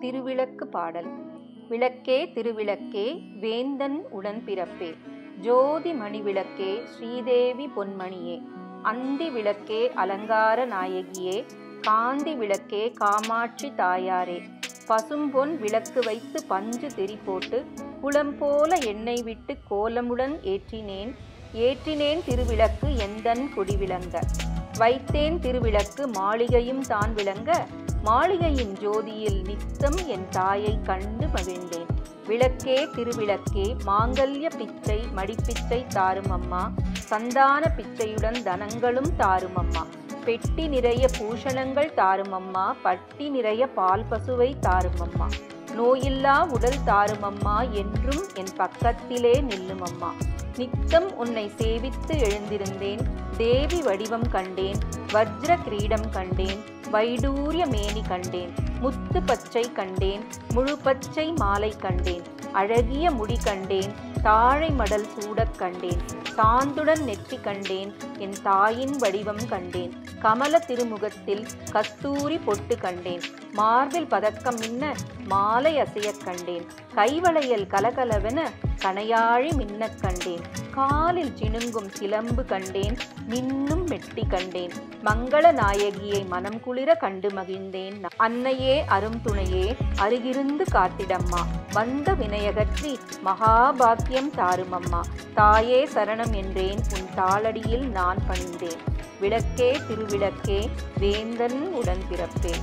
திருவிளக்கு பாடல் விளக்கே திருவிளக்கே வேந்தன் உடன்பிறப்பே ஜோதி மணிவிளக்கே ஸ்ரீதேவி பொன்மணியே அந்தி விளக்கே அலங்கார நாயகியே காந்தி விளக்கே காமாட்சி தாயாரே பசும்பொன் விளக்கு வைத்து பஞ்சு திரி போட்டு குளம் போல எண்ணெய் விட்டு கோலமுடன் ஏற்றினேன் ஏற்றினேன் திருவிளக்கு எந்தன் குடி விளங்க வைத்தேன் திருவிளக்கு மாளிகையும் தான் விளங்க மாளிகையின் ஜோதியில் நித்தம் என் தாயை கண்டு மகிழ்ந்தேன் விளக்கே திருவிளக்கே மாங்கல்ய பிச்சை மடிப்பிச்சை தாரும் அம்மா சந்தான பிச்சையுடன் தனங்களும் தாரும் அம்மா பெட்டி நிறைய பூஷணங்கள் தாரும் அம்மா பட்டி நிறைய பால் பசுவை தாரும் அம்மா நோயில்லா உடல் தாரும் அம்மா என்றும் என் பக்கத்திலே நில்லும் அம்மா நித்தம் உன்னை சேவித்து எழுந்திருந்தேன் தேவி வடிவம் கண்டேன் வஜ்ர கிரீடம் கண்டேன் வைடூரிய மேனி கண்டேன் முத்து பச்சை கண்டேன் முழு பச்சை மாலை கண்டேன் அழகிய முடி கண்டேன் தாழை மடல் சூடக் கண்டேன் சாந்துடன் நெற்றி கண்டேன் என் தாயின் வடிவம் கண்டேன் கமல திருமுகத்தில் கஸ்தூரி பொட்டு கண்டேன் மார்பில் பதக்கம் மின்ன மாலை அசையக் கண்டேன் கைவளையல் கலகலவென கணையாழி மின்னக் கண்டேன் காலில் சினுங்கும் சிலம்பு கண்டேன் மின்னும் மெட்டி கண்டேன் மங்கள நாயகியை மனம் குளிர கண்டு மகிழ்ந்தேன் அன்னையே அரும் துணையே அருகிருந்து காத்திடம்மா வந்த வினையகற்றி மகாபாக்கியம் தாருமம்மா தாயே சரணம் என்றேன் உன் தாளடியில் நான் பணிந்தேன் விளக்கே திருவிளக்கே வேந்தன் உடன் பிறப்பே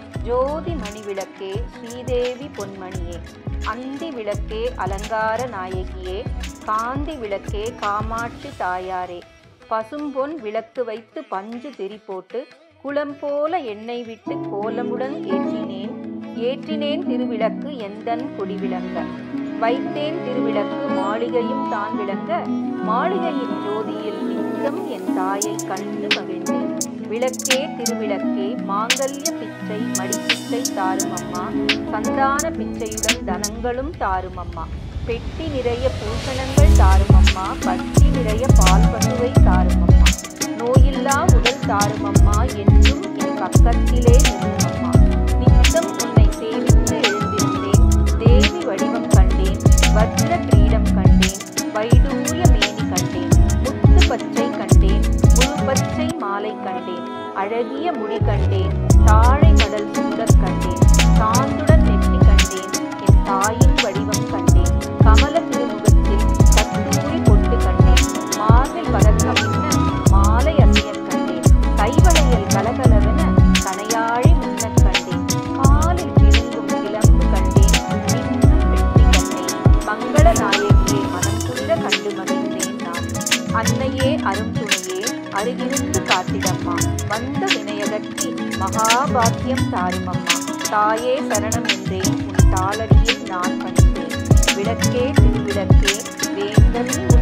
ஜோதி மணி விளக்கே ஸ்ரீதேவி பொன்மணியே அந்தி விளக்கே அலங்கார நாயகியே காந்தி விளக்கே காமாட்சி தாயாரே பசும்பொன் விளக்கு வைத்து பஞ்சு திரி போட்டு குளம் போல எண்ணெய் விட்டு கோலமுடன் ஏற்றினேன் ஏற்றினேன் திருவிளக்கு எந்தன் குடி விளங்க வைத்தேன் திருவிளக்கு மாளிகையும் தான் விளங்க மாளிகையின் ஜோதியில் நித்தம் என் தாயை கண்டு மகிழ்ந்தேன் விளக்கே திருவிளக்கே மாங்கல்ய பிச்சை மடிப்பிச்சை தாரும் அம்மா சந்தான பிச்சையுடன் தனங்களும் தாரும் அம்மா பெட்டி நிறைய பூஷணங்கள் தாரும் அம்மா பட்டி நிறைய பால் பசுவை தாரும் அம்மா நோயில்லா உடல் தாரும் அம்மா என்றும் என் பக்கத்திலே நிற்கும் அம்மா நித்தம் உன்னை சேவித்து எழுந்திருந்தேன் தேவி வடிவம் கண்டேன் வஜ்ர கிரீடம் கண்டேன் வைடூரிய மேனி கண்டேன் முத்து பச்சை கண்டேன் முழு பச்சை மாலை கண்டேன் அழகிய முடி கண்டேன் தாழை மடல் சூடக் கண்டேன் சாந்துடன் நெற்றி கண்டேன் என் தாயின் வடிவம் கண்டேன் கமல திருமுகத்தில் கஸ்தூரி பொட்டு கண்டேன் மார்பில் பதக்கம் மின்ன மாலை அசையக் கண்டேன் கைவளையல் கலகலவென கணையாழி மின்னக் கண்டேன் காலில் கிழிங்கும் கிளம்பு கண்டேன் இன்னும் வெட்டி கண்டேன் மங்கள நாயகியை மனம் குளிர கண்டு மகிழ்ந்தேன் நான் அன்னையே அரும் துணையே அருகிருந்து காத்திடம்மா வந்த வினையகற்றி மகாபாக்கியம் தாருமம்மா தாயே சரணம் என்றேன் உன் தாளடியில் நான் பணிந்தேன் விளக்கே திருவிளக்கே வேந்தன்